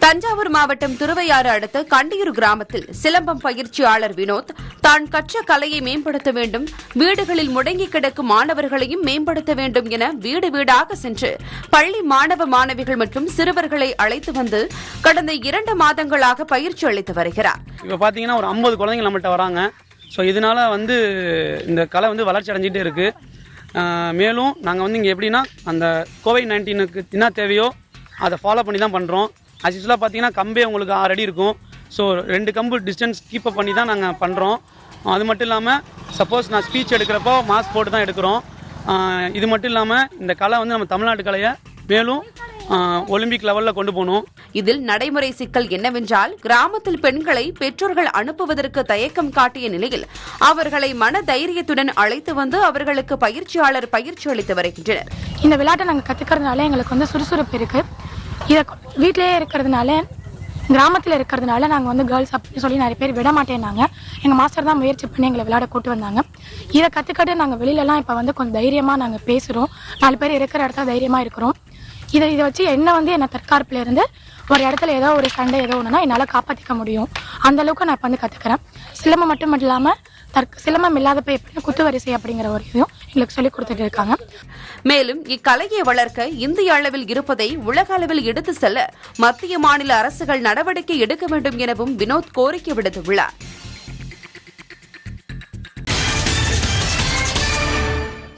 தஞ்சாவூர் மாவட்டம் திருவையாறு அடுத்த கண்டியூர் கிராமத்தில் சிலம்பம் பயிற்சியாளர் வினோத் தான் கற்ற கலையை மேம்படுத்த வேண்டும் வீடுகளில் முடங்கி கிடக்கும் மாணவர்களையும் மேம்படுத்த வேண்டும் என வீடு வீடாக சென்று பள்ளி மாணவ மாணவிகள் மற்றும் சிறுவர்களை அழைத்து வந்து கடந்த இரண்டு மாதங்களாக பயிற்சி அளித்து வருகிறார் இப்போ பார்த்தீங்கன்னா ஒரு ஐம்பது குழந்தைங்க நம்மள்ட்ட வராங்க ஸோ இதனால வந்து இந்த கலை வந்து வளர்ச்சி அடைஞ்சிட்டே இருக்கு ஆஹ் மேலும் நாங்கள் வந்து இங்கே எப்படின்னா அந்த கோவிட் நைன்டீனுக்கு என்ன தேவையோ அதை ஃபாலோ பண்ணி தான் பண்ணுறோம் அது யூஸ்வலாக பார்த்தீங்கன்னா கம்பே உங்களுக்கு ஆறு அடி இருக்கும் ஸோ ரெண்டு கம்பு டிஸ்டன்ஸ் கீப் அப் பண்ணி தான் நாங்கள் பண்ணுறோம் அது மட்டும் இல்லாமல் சப்போஸ் நான் ஸ்பீச் எடுக்கிறப்போ மாஸ்க் போட்டு தான் எடுக்கிறோம் ஆஹ் இது மட்டும் இல்லாமல் இந்த கலை வந்து நம்ம தமிழ்நாட்டு கலையை மேலும் ஆஹ் ஒலிம்பிக் லெவலில் கொண்டு போகணும் இதில் நடைமுறை சிக்கல் என்னவென்றால் கிராமத்தில் பெண்களை பெற்றோர்கள் அனுப்புவதற்கு தயக்கம் காட்டிய நிலையில் அவர்களை மன தைரியத்துடன் அழைத்து வந்து அவர்களுக்கு பயிற்சியாளர் பயிற்சி அளித்து வருகின்றனர் இந்த விளையாட்டை நாங்கள் கற்றுக்கிறதுனால எங்களுக்கு வந்து சுறுசுறுப்பு இருக்குது இதை வீட்டிலேயே இருக்கிறதுனால கிராமத்தில் இருக்கிறதுனால நாங்கள் வந்து கேர்ள்ஸ் அப்படின்னு சொல்லி நிறைய பேர் விட மாட்டேன்னாங்க எங்கள் மாஸ்டர் தான் முயற்சி பண்ணி எங்களை விளையாட கூட்டு வந்தாங்க இதை கற்றுக்கிட்டு நாங்கள் வெளியிலலாம் இப்போ வந்து கொஞ்சம் தைரியமாக நாங்கள் பேசுகிறோம் நாலு பேர் இருக்கிற இடத்துல தைரியமாக இருக்கிறோம் இதை இதை வச்சு என்ன வந்து என்னை தற்காப்பில் இருந்து ஒரு இடத்துல ஏதோ ஒரு சண்டை ஏதோ ஒன்றுனா என்னால் காப்பாற்றிக்க முடியும் அந்த அளவுக்கு நான் இப்போ வந்து கற்றுக்கிறேன் சிலம்பம் மட்டும் இல்லாமல் தற்க சிலம்பம் இல்லாதப்ப எப்படி குத்து வரிசை அப்படிங்கிற ஒரு இதையும் எங்களுக்கு சொல்லி கொடுத்துட்டு இருக்காங்க மேலும் இக்கலையை வளர்க்க இந்திய அளவில் இருப்பதை உலக அளவில் எடுத்து செல்ல மத்திய மாநில அரசுகள் நடவடிக்கை எடுக்க வேண்டும் எனவும் வினோத் கோரிக்கை விடுத்துள்ளார்